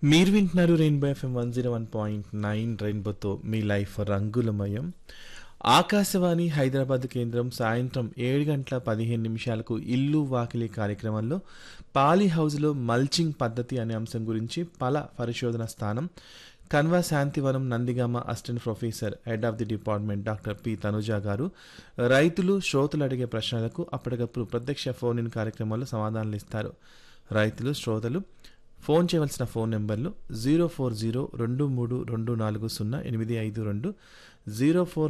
మీరు వింటున్నారు rainbow FM one zero one point nine రెయిన్బోతో మీ లైఫ్ రంగులమయం ఆకాశవాణి హైదరాబాద్ కేంద్రం సాయంత్రం ఏడు గంటల పదిహేను నిమిషాలకు ఇల్లు వాకిలి కార్యక్రమంలో పాలీ హౌస్లో మల్చింగ్ పద్ధతి అనే అంశం గురించి పల పరిశోధన స్థానం Kanha Shantivanam Nandigama assistant professor head of the department doctor P Tanuja garu రైతులు శ్రోతలు అడిగే ప్రశ్నలకు అప్పటికప్పుడు ప్రత్యక్ష ఫోన్ ఇన్ కార్యక్రమంలో సమాధానాలు ఇస్తారు రైతులు శ్రోతలు ఫోన్ చేయవలసిన ఫోన్ నెంబర్లు జీరో ఫోర్ జీరో రెండు మూడు రెండు నాలుగు సున్నా ఎనిమిది ఐదు రెండు జీరో ఫోర్